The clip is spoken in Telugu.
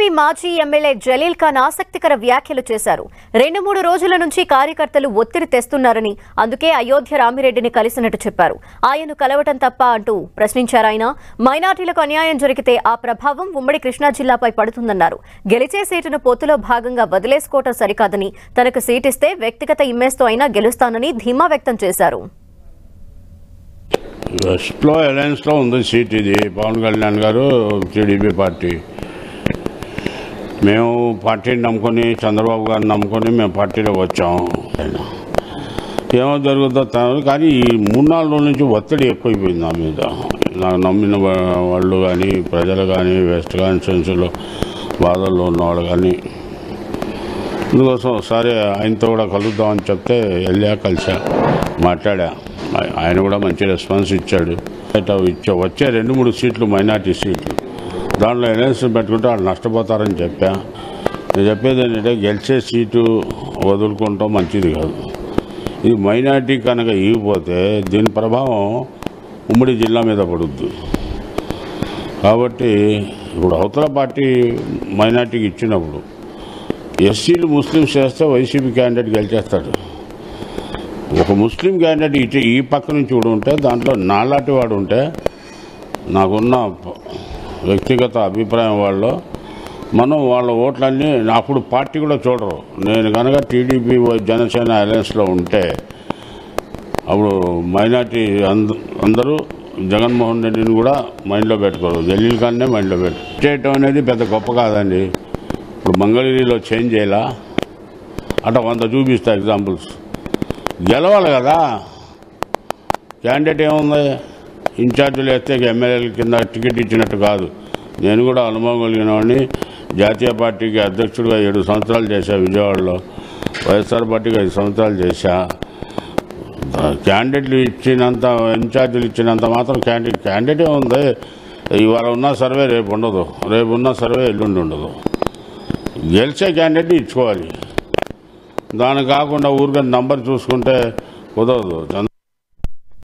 మాజీ ఎమ్మెల్యే జలీల్ ఖాన్ ఆసక్తికర వ్యాఖ్యలు చేశారు రెండు మూడు రోజుల నుంచి కార్యకర్తలు ఒత్తిడి తెస్తున్నారని అందుకే అయోధ్య రామిరెడ్డిని కలిసినట్టు చెప్పారు ఆయన్ను కలవటం తప్ప అంటూ ప్రశ్నించారు ఆయన మైనార్టీలకు అన్యాయం జరిగితే ఆ ప్రభావం ఉమ్మడి కృష్ణా జిల్లాపై పడుతుందన్నారు గెలిచే సీటును పొత్తులో భాగంగా వదిలేసుకోవటం సరికాదని తనకు సీటిస్తే వ్యక్తిగత ఇమ్మేస్తో అయినా గెలుస్తానని ధీమా వ్యక్తం చేశారు వెస్ట్లో అలయన్స్లో ఉంది సీట్ ఇది పవన్ కళ్యాణ్ గారు టీడీపీ పార్టీ మేము పార్టీని నమ్ముకొని చంద్రబాబు గారిని నమ్ముకొని మేము పార్టీలోకి వచ్చాం ఏమో జరుగుతుందో తెలియదు. కానీ ఈ మూడు నాలుగు రోజుల నుంచి ఒత్తిడి ఎక్కువైపోయింది నా మీద నాకు నమ్మిన వా- వాళ్ళు కానీ ప్రజలు కానీ వెస్ట్ కాన్స్టిట్యున్సీలో బాధల్లో ఉన్నవాళ్ళు కానీ అందుకోసం ఒకసారి ఆయనతో కూడా కలుద్దామని చెప్తే వెళ్ళా కలిసా మాట్లాడా ఆయ- ఆయన కూడా మంచి రెస్పాన్స్ ఇచ్చాడు అయితే అవి ఇచ్చా వచ్చే రెండు మూడు సీట్లు మైనార్టీ సీట్లు దాంట్లో ఎలయన్స్ పెట్టుకుంటే వాళ్ళు నష్టపోతారని చెప్పా నేను చెప్పేది ఏంటంటే గెలిచే సీటు వదులుకుంటాం మంచిది కాదు ఇది మైనార్టీ కనుక ఇగిపోతే దీని ప్రభావం ఉమ్మడి జిల్లా మీద పడుద్ది కాబట్టి ఇప్పుడు అవతల పార్టీ మైనార్టీకి ఇచ్చినప్పుడు ఎస్సీలు ముస్లిమ్స్ చేస్తే వైసీపీ క్యాండిడేట్ గెలిచేస్తాడు ఒక ముస్లిం క్యాండిడేట్ ఇటు ఈ పక్క నుంచి కూడా ఉంటే దాంట్లో నాలాంటి వాడు ఉంటే నాకున్న ప- వ్యక్తిగత అభిప్రాయం వాళ్ళు మనం వాళ్ళ ఓట్లన్నీ అప్పుడు పార్టీ కూడా చూడరు నేను కనుక టీడీపీ జనసేన అలయన్స్లో ఉంటే అప్పుడు మైనార్టీ అంద అందరూ జగన్మోహన్ రెడ్డిని కూడా మైండ్లో పెట్టుకోరు జలీల్ ఖాన్నే మైండ్లో పెట్టు చేయటం అనేది పెద్ద గొప్ప కాదండి ఇప్పుడు మంగళగిరిలో చేంజ్ చేయాలా అట్లా వంద చూపిస్తా ఎగ్జాంపుల్స్ గెలవాలి కదా క్యాండిడేట్ ఏముంది ఇన్ఛార్జీలు వేస్తే ఎమ్మెల్యేల కింద టికెట్ ఇచ్చినట్టు కాదు నేను కూడా అనుభవం కలిగిన వాడిని జాతీయ పార్టీకి అధ్యక్షుడిగా ఏడు సంవత్సరాలు చేశా విజయవాడలో వైఎస్ఆర్ పార్టీకి ఐదు సంవత్సరాలు చేశా క్యాండిడేట్లు ఇచ్చినంత ఇన్ఛార్జీలు ఇచ్చినంత మాత్రం క్యాండిడేట్ క్యాండిడేట్ ఉంది ఇవాళ ఉన్న సర్వే రేపు ఉండదు రేపు ఉన్న సర్వే ఎల్లుండి ఉండదు గెలిచే క్యాండిడేట్ని ఇచ్చుకోవాలి దాని కాకుండా ఊరికే నంబర్ చూసుకుంటే కుదరదు చంద్ర